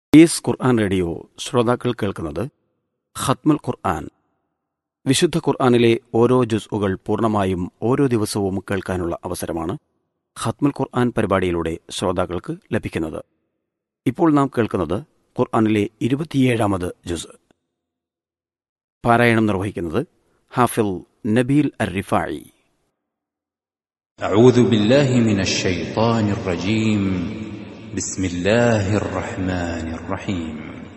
is Quran radio ശ്രോതാക്കൾ കേൾക്കുന്നത് ഖത്മുൽ ഖുർആൻ വിശുദ്ധ ഖുർആനിലെ ഓരോ ജുസ്ഉകൾ പൂർണ്ണമായും ഓരോ ദിവസവും കേൾക്കാനുള്ള അവസരമാണ് ഖത്മുൽ ഖുർആൻ പരിപാടിയിലൂടെ ശ്രോതാക്കൾക്ക് ലഭിക്കുന്നത് ഇപ്പോൾ നാം കേൾക്കുന്നത് ഖുർആനിലെ ഇരുപത്തിയേഴാമത് ജുസ് പാരായണം നിർവഹിക്കുന്നത് ഹാഫിൽ നബീൽ അർ റിഫായി أعوذ بالله من الشيطان الرجيم بسم الله الرحمن الرحيم